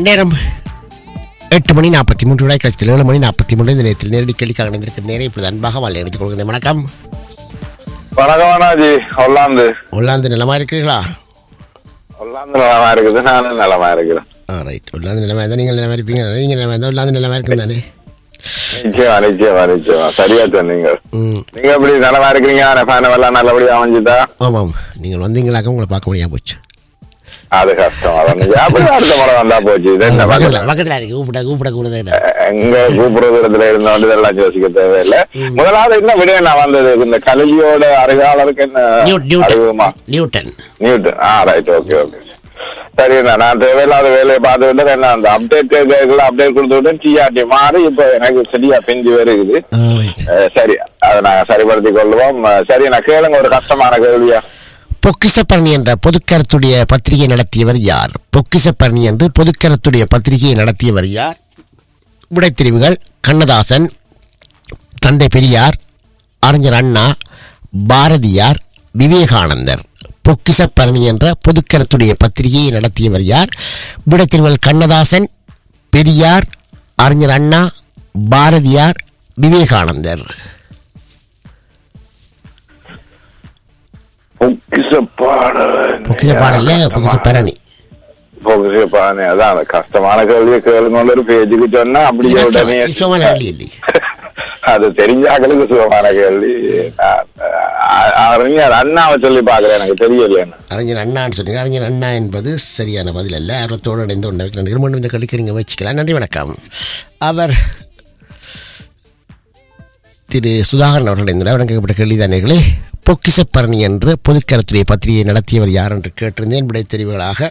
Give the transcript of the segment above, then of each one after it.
நேரம் எட்டு மணி நாற்பத்தி மூன்று விழா கழித்தில் ஏழு மணி நாற்பத்தி மூன்று இந்த நேரத்தில் நேரடி கேள்விக்காக இணைந்திருக்கிற நேரம் இப்பொழுது அன்பாக வாழ் எடுத்துக் கொள்கிறேன் வணக்கம் வணக்கம் அண்ணாஜி ஒல்லாந்து உள்ளாந்து நிலமா இருக்கிறீர்களா ஒல்லாந்து நலமா இருக்குது நானும் நலமா இருக்கிறேன் ஆ ரைட் உள்ளாந்து நிலமா இருந்தால் நீங்கள் நிலமா இருப்பீங்க நீங்கள் நிலமா இருந்தால் உள்ளாந்து நிலமா இருக்கும் தானே நிச்சயமா நிச்சயமா நிச்சயமா சரியா சொன்னீங்க ம் நீங்க எப்படி நலமா இருக்கிறீங்க ஃபேன் எல்லாம் நல்லபடியா அமைஞ்சுதா ஆமாம் நீங்கள் வந்தீங்களாக்க உங்களை பார்க்க முடியாம போச்சு அது கஷ்டம் அதான் நீங்க அப்படி அடுத்த முறை வந்தா போச்சு இது என்ன பக்கத்தில் பக்கத்துல பக்கத்தில் இருக்கு கூப்பிட கூப்பிட கூட எங்க கூப்பிடுற தூரத்துல இருந்தோண்டு இதெல்லாம் யோசிக்க தேவையில்லை முதலாவது என்ன விட நான் வந்தது இந்த கல்வியோட அறிவாளருக்கு என்ன நியூ அறிவுமா நியூட்டன் நியூட்டன் நியூட்டன் ஆ ரைட் ஓகே ஓகே சரி அண்ணா, நான் தேவையில்லாத வேலையை பார்த்துக்கிட்டு என்ன அந்த அப்டேட் அப்டேட் கொடுத்து விட்டு டிஆர்டி மாறி இப்போ எனக்கு சரியா பிஞ்சு வருகுது ஆ ரைட் அஹ் சரி அதை நாங்க சரிப்படுத்திக் கொள்வோம் அஹ் சரி நான் கேளுங்க ஒரு கஷ்டமான கேள்வியா பொக்கிசப்பரணி என்ற பொதுக்கருத்துடைய பத்திரிகை நடத்தியவர் யார் பொக்கிசப்பரணி என்று பொதுக்கருத்துடைய பத்திரிகையை நடத்தியவர் யார் விடைத்தெரிவுகள் கண்ணதாசன் தந்தை பெரியார் அறிஞர் அண்ணா பாரதியார் விவேகானந்தர் பொக்கிசப்பரணி என்ற பொதுக்கருத்துடைய பத்திரிகையை நடத்தியவர் யார் விடைத்தெரிவுகள் கண்ணதாசன் பெரியார் அறிஞர் அண்ணா பாரதியார் விவேகானந்தர் பொக்கிச பாடல் பொக்கிச பாடல்ல பொக்கிசப்பரணி பொக்கிச பாடல் அதான் அந்த கஷ்டமான கேள்வியை கேளுங்க ஒரு பேஜுக்கு சொன்னா அப்படியே உடனே சுகமான வழி இல்லை அது தெரிஞ்சாக்களுக்கு சுகமான கேள்வி நான், அஹ், அறிஞர் அண்ணாவை சொல்லி பாக்குறேன் எனக்கு தெரியல அறிஞர் அண்ணான்னு சொன்னீங்க அறிஞர் அண்ணா என்பது சரியான பதில் அல்ல ஆர்வத்தோடு இணைந்து ஒன்று நன்றி மீண்டும் இந்த கல்விக்கு நீங்கள் முயற்சிக்கலாம் நன்றி வணக்கம் அவர் திரு சுதாகரன் அவர்கள் இணைந்தார் அவர் கேட்கப்பட்ட கேள்விதானர்களே பொக்கிசப்பரணி என்று பொதுக்கருத்துடைய பத்திரிகையை நடத்தியவர் யார் என்று கேட்டிருந்தேன் விடை தெரிவுகளாக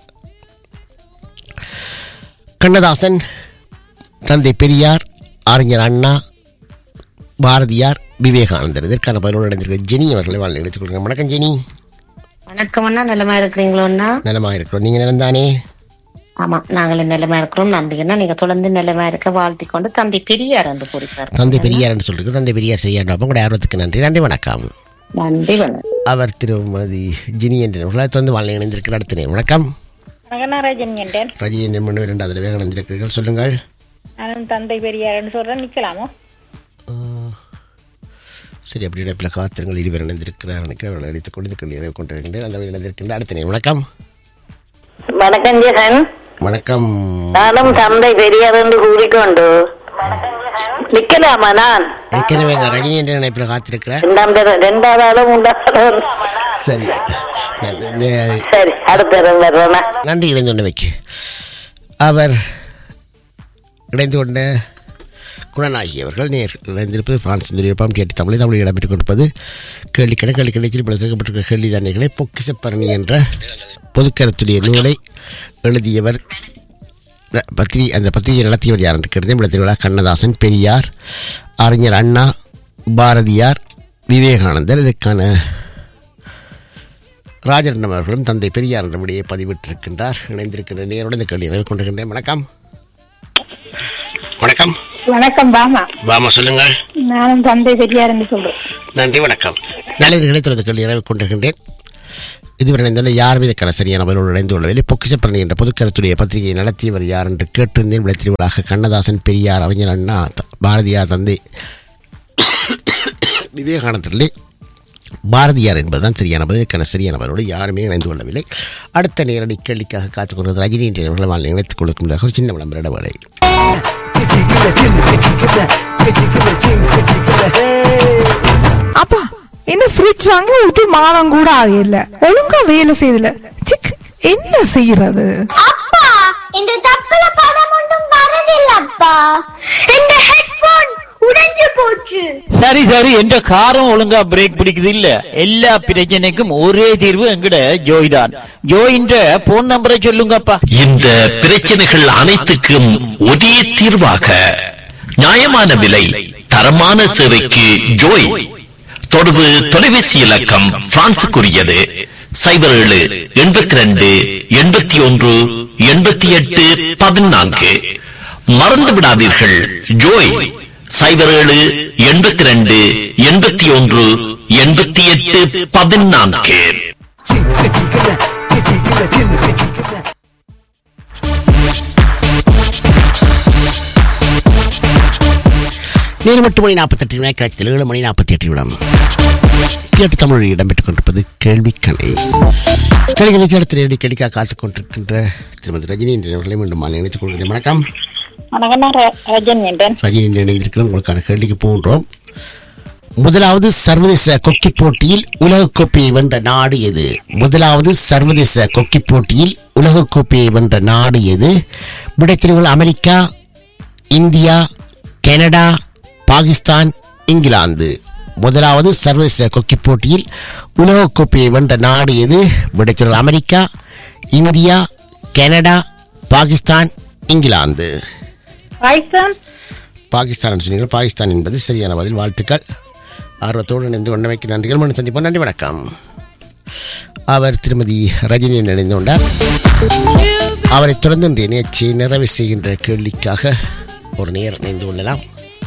கண்ணதாசன் தந்தை பெரியார் அறிஞர் அண்ணா பாரதியார் விவேகானந்தர் இதற்கான பதிலோடு இணைந்திருக்கிற ஜெனி அவர்களை வாழ்ந்து எடுத்துக் கொள்கிறேன் வணக்கம் ஜெனி வணக்கம் அண்ணா நலமா இருக்கிறீங்களோ அண்ணா நலமாக இருக்கிறோம் நீங்கள் நிலந்தானே ஆமா நாங்களும் நலமா இருக்கிறோம் நன்றிங்கண்ணா நீங்க தொடர்ந்து நலமா இருக்க வாழ்த்தி கொண்டு தந்தை பெரியார் என்று கூறிப்பார் தந்தை பெரியார் என்று சொல்லிருக்கு தந்தை பெரியார் செய்யாண்டோம் உங்களுடைய ஆர்வத்துக்கு நன்றி நன்றி வணக்கம் நன்றி வணக்கம் அவர் திருமதி ஜினி என்று தொடர்ந்து வாழ்ந்து இணைந்திருக்கிற அடுத்த நேரம் வணக்கம் மகனாராஜன் என்றேன் ரஜி என்ன மணி இரண்டாவது வேக இணைந்திருக்கிறீர்கள் சொல்லுங்கள் நானும் தந்தை பெரியார்னு சொல்றேன் நிக்கலாமோ சரி அப்படி இடைப்பில் காத்திரங்கள் இருவர் இணைந்திருக்கிறார் நினைக்கிறேன் அவர்கள் அழைத்துக் கொண்டு இந்த நிறைவு கொண்டிருக்கின்றேன் அந்த வழியில் இணைந்திருக்கின்ற அடுத்த நேரம் வணக்கம் வணக்கம் ஜெகன் வணக்கம் நானும் தந்தை பெரியார் என்று கூறிக்கொண்டு நிக்கலாமா நான் ஏற்கனவே நான் ரஜினி என்ற நினைப்பில் காத்திருக்கிறார் ரெண்டாம் தடவை ரெண்டாவது ஆளும் மூன்றாவது ஆளும். சரி ந- ந- சரி அடுத்த தடவை வர்றேனா நன்றி இணைந்து கொண்டு வைக்க அவர் இணைந்து கொண்ட குணநாயகி அவர்கள் நேர் இணைந்திருப்பது பிரான்ஸ் நிறுவனம் கேட்டு தமிழை தமிழில் இடம்பெற்றுக் கொண்டிருப்பது கேள்விக்கணை கேள்விக்கடைச்சில் பல கேட்கப்பட்டிருக்கிற கேள்விதானிகளை பொக்கிசப்பரணி என்ற பொதுக்கருத்துடைய நூலை எழுதியவர் ந- பத்திரி அந்த பத்திரிகை நடத்தியவர் யார் என்று கேட்டதே விளத்திருவிழா கண்ணதாசன் பெரியார் அறிஞர் அண்ணா பாரதியார் விவேகானந்தர் இதற்கான ராஜரண்டம் அவர்களும் தந்தை பெரியார் என்ற விடையை பதிவிட்டிருக்கின்றார் இணைந்திருக்கின்ற நேரோடு இந்த கேள்வி நிறைவு கொண்டிருக்கின்றேன் வணக்கம் வணக்கம் வணக்கம் பாமா வாமா சொல்லுங்கள் நானும் தந்தை பெரியார் என்று சொல்றேன் நன்றி வணக்கம் நல்லவர்களை தொடர்ந்து கேள்வி நிறைவு கொண்டிருக்கின்றேன் இதுவரை இணைந்துள்ள யார் மீதுக்கான சரியான பதிலோடு இணைந்து கொள்ளவில்லை பொக்கிசப்பரணி என்ற பொதுக்கருத்துடைய பத்திரிகையை நடத்தியவர் யார் என்று கேட்டிருந்தேன் விளைத்திருவதாக கண்ணதாசன் பெரியார் அறிஞர் அண்ணா த- பாரதியார் தந்தை விவேகானந்தரிலே பாரதியார் என்பதுதான் சரியான பதில் இதுக்கான சரியான பதிலோடு யாருமே இணைந்து கொள்ளவில்லை அடுத்த நேரடி கேள்விக்காக காத்துக்கொண்டது ரஜினி என்ற அவர்கள் வாழ் இணைத்துக் கொள்ளும் ஒரு சின்ன விளம்பர இடைவேளை அப்பா என்ன ஃப்ரிட்ஜ் வாங்கி ஒரு மாதம் கூட ஆகல ஒழுங்கா வேலை செய்யல சிக் என்ன செய்யறது அப்பா இந்த தப்புல படம் ஒன்றும் வரதில்லப்பா இந்த ஹெட்போன் உடைஞ்சு போச்சு சரி சரி என்ற காரம் ஒழுங்கா பிரேக் பிடிக்குது இல்ல எல்லா பிரச்சனைக்கும் ஒரே தீர்வு எங்கட ஜோய் தான் ஜோயின்ற போன் நம்பரை சொல்லுங்கப்பா இந்த பிரச்சனைகள் அனைத்துக்கும் ஒரே தீர்வாக நியாயமான விலை தரமான சேவைக்கு ஜோய் தொடர்பு தொலைபேசி இலக்கம் பிரான்சுக்குரியது சைபர் ஏழு எண்பத்தி ரெண்டு எண்பத்தி ஒன்று எண்பத்தி எட்டு பதினான்கு மறந்து விடாதீர்கள் ஜோய் சைபர் ஏழு எண்பத்தி ரெண்டு எண்பத்தி ஒன்று எண்பத்தி எட்டு பதினான்கு நேரம் எட்டு மணி நாற்பத்தெட்டு வினா காட்சியில் ஏழு மணி நாற்பத்தி எட்டு விடம் கேட்டு தமிழில் இடம்பெற்றுக் கொண்டிருப்பது கேள்விக்கணை கேள்வி நிகழ்ச்சி அடுத்த நேரடி கேள்விக்காக காத்துக் கொண்டிருக்கின்ற திருமதி ரஜினி என்ற அவர்களை மீண்டும் நான் நினைத்துக் கொள்கிறேன் வணக்கம் வணக்கம் நான் ர- ரஜினியன் ரஜினி என்று இணைந்திருக்கிறோம் உங்களுக்கான கேள்விக்கு போகின்றோம் முதலாவது சர்வதேச கொக்கி போட்டியில் உலகக்கோப்பையை வென்ற நாடு எது முதலாவது சர்வதேச கொக்கி போட்டியில் உலகக்கோப்பையை வென்ற நாடு எது விடைத்திருவுகள் America India Canada Pakistan England முதலாவது சர்வதேச கொக்கி போட்டியில் உலகக்கோப்பையை வென்ற நாடு எது விடைத்திருவுகள் America India Canada Pakistan England Pakistan Pakistan சொன்னீர்கள் பாகிஸ்தான் என்பது சரியான பதில் வாழ்த்துக்கள் ஆர்வத்தோடு இணைந்து கொண்டமைக்கு நன்றிகள் மனு சந்திப்போம் நன்றி வணக்கம் அவர் திருமதி ரஜினி இணைந்து கொண்டார் அவரைத் தொடர்ந்து இன்றைய நிகழ்ச்சியை நிறைவு செய்கின்ற கேள்விக்காக ஒரு நேர் இணைந்து கொள்ளலாம்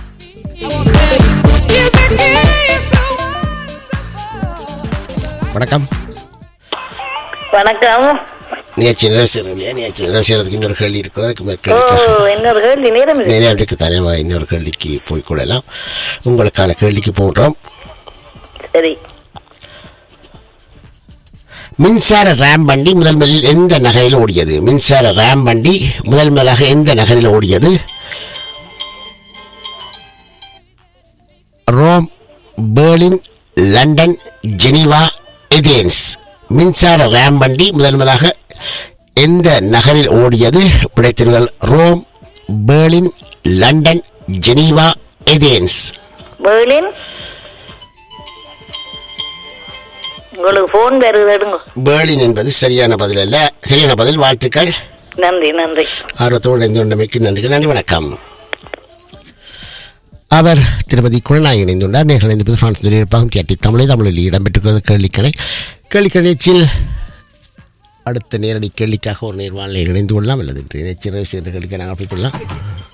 வணக்கம் வணக்கம் நிகழ்ச்சி நிறைவு செய்யணும் இல்லையா நிகழ்ச்சி நிறைவு செய்யறதுக்கு இன்னொரு கேள்வி இருக்குது அதுக்கு மேல் ஓ கேள்விக்காக இன்னொரு கேள்வி நேரம் இருக்கு. நேரடிக்கு தலைவா இன்னொரு கேள்விக்கு போய் கொள்ளலாம் உங்களுக்கான கேள்விக்கு போன்றோம் சரி மின்சார ரேம் வண்டி முதல் முதலில் எந்த நகரில் ஓடியது மின்சார ரேம் வண்டி முதல் முதலாக எந்த நகரில் ஓடியது Rome Berlin London Geneva Athens மின்சார ரேம் வண்டி முதல் முதலாக எந்த நகரில் ஓடியது பிழைத்தீர்கள் Rome Berlin London Geneva Athens Berlin உங்களுக்கு போன் வருது எடுங்க பெர்லின் என்பது சரியான பதில் அல்ல சரியான பதில் வாழ்த்துக்கள் நன்றி நன்றி ஆர்வத்தோடு இணைந்து கொண்டமைக்கு நன்றிகள் நன்றி வணக்கம் அவர் திருமதி குழநாய் இணைந்துள்ளார் நேர்கள் இணைந்து பிரான்ஸ் நிலையிருப்பாகும் கேட்டி தமிழை தமிழில் இடம்பெற்றுள்ளது கேள்விக்கலை கேள்விக்கலை நிகழ்ச்சியில் அடுத்த நேரடி கேள்விக்காக ஒரு நேர்வாளனை இணைந்து கொள்ளலாம் அல்லது இன்றைய நிகழ்ச்சி நிறைவு செய்கின்ற கேள்விக்காக நாங்கள் போய்க்கொள்ளலாம்